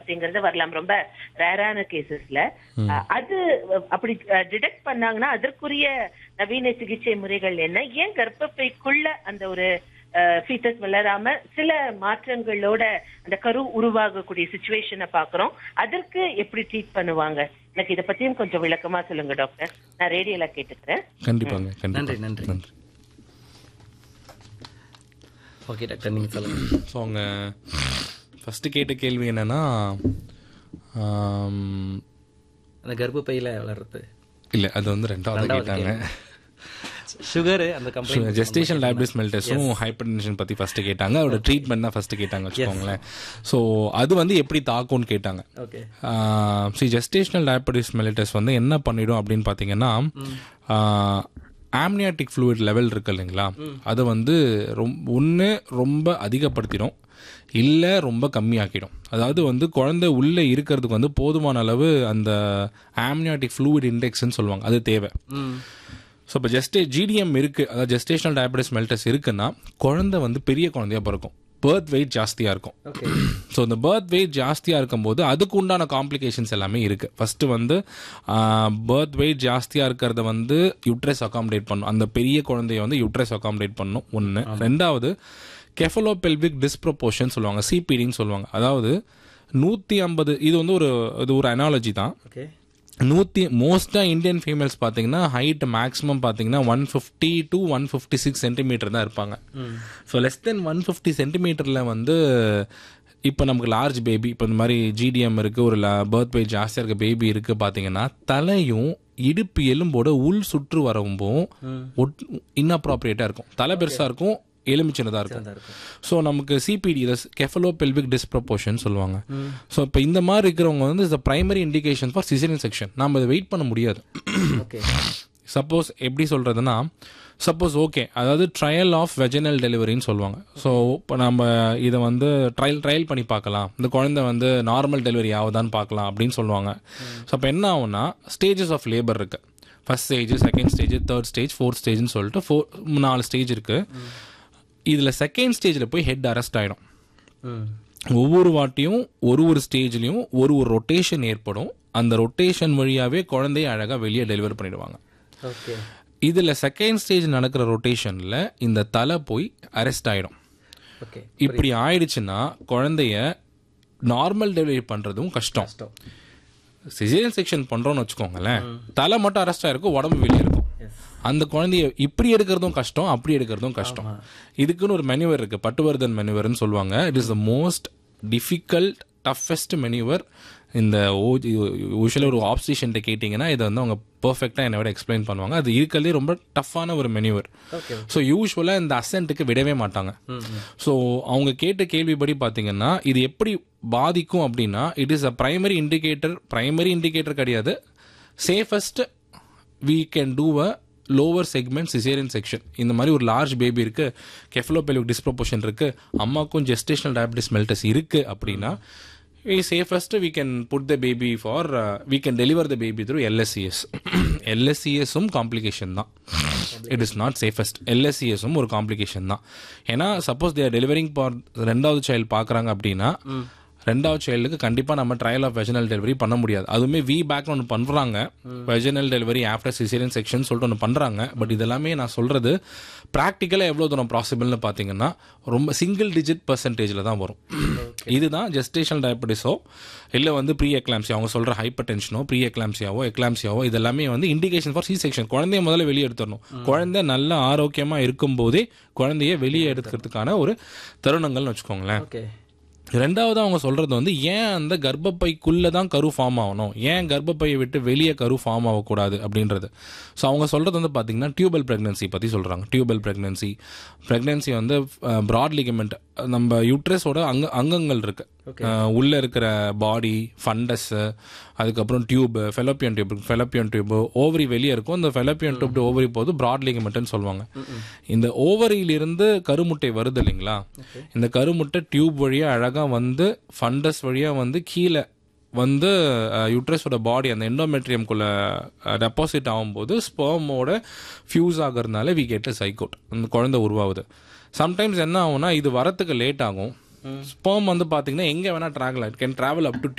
அப்படிங்கறது வரலாம் ரொம்ப ரேரான கேசஸ்ல அது அஹ், அப்படி டிடெக்ட் பண்ணாங்கன்னா அதற்குரிய நவீன சிகிச்சை முறைகள் என்ன ஏன் கர்ப்பப்பைக்குள்ள அந்த ஒரு ஃபீட்டஸ் வளராம சில மாற்றங்களோட அந்த கரு உருவாகக்கூடிய சுச்சுவேஷனை பாக்குறோம் அதற்கு எப்படி ட்ரீட் பண்ணுவாங்க எனக்கு இத பத்தியும் கொஞ்சம் விளக்கமா சொல்லுங்க டாக்டர் நான் ரேடியோல கேட்டுக்கிறேன் கண்டிப்பாங்க நன்றி கண்டிப்பாக நன்றி நன்றி ஓகே டாக்டர் நீங்க சொல்லுங்க ஸோ அவங்க ஃபஸ்ட்டு கேட்ட கேள்வி என்னன்னா அந்த கர்ப்பப்பையில வளர்றது இல்லை அது வந்து ரெண்டாவது கேட்டாங்க சுகர் அந்த கம்ப்ளைண்ட் ஜெஸ்டேஷன் லேப்டிஸ் மெல்டஸும் ஹைப்பர் டென்ஷன் பற்றி ஃபஸ்ட்டு கேட்டாங்க அதோட ட்ரீட்மெண்ட் தான் ஃபஸ்ட்டு கேட்டாங்க வச்சுக்கோங்களேன் ஸோ அது வந்து எப்படி தாக்கும்னு கேட்டாங்க okay see gestational diabetes mellitus வந்து என்ன பண்ணிடும் அப்படின்னு பார்த்தீங்கன்னா ஆம்னியாட்டிக் ஃப்ளூயிட் லெவல் இருக்கு இல்லைங்களா அதை வந்து ரொம்ப ஒன்று ரொம்ப அதிகப்படுத்திடும் இல்லை ரொம்ப கம்மியாக்கிடும் அதாவது வந்து குழந்தை உள்ளே இருக்கிறதுக்கு வந்து போதுமான அளவு அந்த ஆம்னியாட்டிக் ஃப்ளூயிட் இண்டெக்ஸ்ன்னு சொல்லுவாங்க அது தேவை ம் ஸோ இப்போ ஜெஸ்டே ஜிடிஎம் இருக்குது அதாவது ஜெஸ்டேஷனல் டயபெட்டிஸ் மெல்டஸ் இருக்குன்னா குழந்தை வந்து பெரிய குழந்தையா பிறக்கும் பர்த் வெயிட் ஜாஸ்தியாக இருக்கும் ஓகே ஸோ இந்த பர்த் வெயிட் ஜாஸ்தியாக இருக்கும்போது அதுக்கு உண்டான காம்ப்ளிகேஷன்ஸ் எல்லாமே இருக்குது ஃபஸ்ட்டு வந்து பர்த் வெயிட் ஜாஸ்தியாக இருக்கிறத வந்து யூட்ரஸ் அகாமடேட் பண்ணும் அந்த பெரிய குழந்தைய வந்து யூட்ரஸ் அகாமடேட் பண்ணும் ஒன்று ரெண்டாவது கெஃபலோபெல்விக் டிஸ்ப்ரப்போர்ஷன் சொல்லுவாங்க சிபிடின்னு சொல்லுவாங்க அதாவது நூற்றி ஐம்பது இது வந்து ஒரு இது ஒரு அனாலஜி தான் ஓகே நூற்றி மோஸ்ட்டாக இந்தியன் ஃபீமேல்ஸ் பார்த்தீங்கன்னா ஹைட் மேக்ஸிமம் பார்த்தீங்கன்னா one fifty to one fifty six centimetre தான் இருப்பாங்க so less then one fifty சென்டிமீட்டரில் வந்து இப்போ நமக்கு லார்ஜ் பேபி இப்போ இந்த மாதிரி ஜிடிஎம் இருக்குது ஒரு பர்த் வெயிட் ஜாஸ்தியாக இருக்க பேபி இருக்குது பார்த்தீங்கன்னா தலையும் இடுப்பு எலும்போட உள் சுற்று வரவும் இன்அப்ராப்ரியேட்டாக இருக்கும் தலை பெருசாக இருக்கும் எலும்பு சின்னதாக இருக்கும் ஸோ நமக்கு சிபிடி இதை கெஃபலோ பெல்விக் டிஸ்ப்ரப்போர்ஷன் சொல்லுவாங்க ஸோ இப்போ இந்த மாதிரி இருக்கிறவங்க வந்து is primary indication for caesarean section நம்ம இதை வெயிட் பண்ண முடியாது ஓகே சப்போஸ் எப்படி சொல்கிறதுனா சப்போஸ் ஓகே அதாவது ட்ரையல் ஆஃப் வெஜினல் டெலிவரின்னு சொல்லுவாங்க ஸோ இப்போ நம்ம இதை வந்து ட்ரையல் ட்ரையல் பண்ணி பார்க்கலாம் இந்த குழந்தை வந்து நார்மல் டெலிவரி ஆகுதான்னு பார்க்கலாம் அப்படின்னு சொல்லுவாங்க ஸோ அப்போ என்ன ஆகும்னா ஸ்டேஜஸ் ஆஃப் லேபர் இருக்குது first stage second stage third stage fourth ஸ்டேஜ்னு சொல்லிட்டு ஃபோர் நாலு ஸ்டேஜ் இருக்குது இதில் செகண்ட் ஸ்டேஜில் போய் ஹெட் அரெஸ்ட் ஆகிடும் ம் ஒவ்வொரு வாட்டியும் ஒரு ஒரு ஸ்டேஜ்லையும் ஒரு ஒரு ரொட்டேஷன் ஏற்படும் அந்த ரொட்டேஷன் வழியாகவே குழந்தைய அழகாக வெளியே டெலிவர் பண்ணிடுவாங்க ஓகே இதில் செகண்ட் ஸ்டேஜ் நடக்கிற ரொட்டேஷனில் இந்த தலை போய் அரெஸ்ட் ஆகிடும் ஓகே இப்படி ஆயிடுச்சுன்னா குழந்தைய நார்மல் டெலிவரி பண்ணுறதும் கஷ்டம் கஷ்டம் சிசேரியன் செக்ஷன் பண்ணுறோன்னு வச்சுக்கோங்களேன் தலை மட்டும் அரெஸ்ட் ஆயிருக்கும் உடம்பு வெளியே இருக்கும் எஸ் அந்த குழந்தைய இப்படி எடுக்கிறதும் கஷ்டம் அப்படி எடுக்கிறதும் கஷ்டம் இதுக்குன்னு ஒரு மெனுவர் இருக்கு பட்டுவர்தன் மெனுவர்னு சொல்லுவாங்க it is the most difficult toughest manoeuvre இந்த யூஸ்வலாக ஒரு ஆப்சிஷன்ட்ட கேட்டிங்கன்னா இதை வந்து அவங்க பர்ஃபெக்டாக என்னை விட எக்ஸ்பிளைன் பண்ணுவாங்க அது இருக்கிறதே ரொம்ப டஃப்பான ஒரு மெனுவர் ஓகே ஸோ யூஸ்வலாக இந்த அசென்ட்டுக்கு விடவே மாட்டாங்க ஸோ அவங்க கேட்ட கேள்விப்படி பார்த்தீங்கன்னா இது எப்படி பாதிக்கும் அப்படின்னா it is a primary indicator primary indicator கிடையாது safest we can do a lower segment caesarean section இந்த மாதிரி ஒரு லார்ஜ் பேபி இருக்கு கெஃபலோபெலிக் டிஸ்ப்ரொபோஷன் இருக்கு அம்மாக்கும் ஜெஸ்டேஷனல் டயபிட்டிஸ் மெல்டஸ் இருக்கு அப்படின்னா safest we can put the baby for we can deliver the baby through LSCS எல்எஸ்சிஎஸும் காம்ப்ளிகேஷன் தான் இட் இஸ் நாட் சேஃபஸ்ட் எல்எஸ்சிஎஸும் ஒரு காம்ப்ளிகேஷன் தான் ஏன்னா சப்போஸ் தேர் டெலிவரிங் ஃபார் ரெண்டாவது சைல்டு பார்க்குறாங்க அப்படின்னா ரெண்டாவது சைல்டுக்கு கண்டிப்பாக நம்ம ட்ரையல் ஆஃப் வெஜினல் டெலிவரி பண்ண முடியாது அதுவுமே வி பேக்ல ஒன்று பண்ணுறாங்க vaginal delivery after caesarean section சொல்லிட்டு ஒன்று பண்ணுறாங்க பட் இதெல்லாமே நான் சொல்கிறது ப்ராக்டிக்கலாக எவ்வளோ தூரம் பாசிபிள்னு பார்த்தீங்கன்னா ரொம்ப சிங்கிள் டிஜிட் பர்சன்டேஜில் தான் வரும் இதுதான் ஜெஸ்டேஷனல் டயபெட்டிஸோ இல்லை வந்து ப்ரீ எக்லாம்சியா அவங்க சொல்கிற ஹைப்பர் டென்ஷனோ ப்ரீ எக்லாம்சியாவோ எக்லாம்சியாவோ இதெல்லாமே வந்து இண்டிகேஷன் ஃபார் சி செக்ஷன் குழந்தைய முதல்ல வெளியே எடுத்துடணும் குழந்தை நல்ல ஆரோக்கியமாக இருக்கும்போதே குழந்தைய வெளியே எடுக்கிறதுக்கான ஒரு தருணங்கள்னு வச்சுக்கோங்களேன் ஓகே ரெண்டாவது அவங்க சொல்றது வந்து ஏன் அந்த கர்ப்பப்பைக்குள்ள தான் கரு ஃபார்ம் ஆகணும் ஏன் கர்ப்பப்பையை விட்டு வெளியே கரு ஃபார்ம் ஆகக்கூடாது அப்படின்றது ஸோ அவங்க சொல்றது வந்து பார்த்தீங்கன்னா டியூபல் பிரெக்னன்சி பற்றி சொல்றாங்க டியூபல் பிரெக்னன்சி பிரெக்னன்சி வந்து ப்ராட் லிகமெண்ட் நம்ம யூட்ரஸோட அங்க அங்கங்கள் இருக்கு அஹ், உள்ள இருக்கிற பாடி ஃபண்டஸ் அதுக்கப்புறம் tube fallopian tube fallopian tube ovary வெளியே இருக்கும் இந்த ஃபெலப்பியன் டியூப் ஓவரி போது ப்ராட் லிகமெண்ட்னு சொல்லுவாங்க இந்த ஓவரியிலிருந்து கருமுட்டை வருது இல்லைங்களா இந்த கருமுட்டை டியூப் வழியா அழகா வந்து ஃபண்டஸ் வழியா வந்து கீழே வந்து யூட்ரஸோட பாடி அந்த எண்டோமெட்ரியம்குள்ள டெபாசிட் ஆகும்போது ஸ்பெர்மோட ஃபியூஸ் ஆகிறதுனால வி கெட் சைக்கோட் அந்த குழந்தை உருவாகுது சம்டைம்ஸ் என்ன ஆகும்னா இது வரத்துக்கு லேட் ஆகும் ஸ்பெர்ம் வந்து பார்த்தீங்கன்னா எங்கே வேணால் travel can travel up to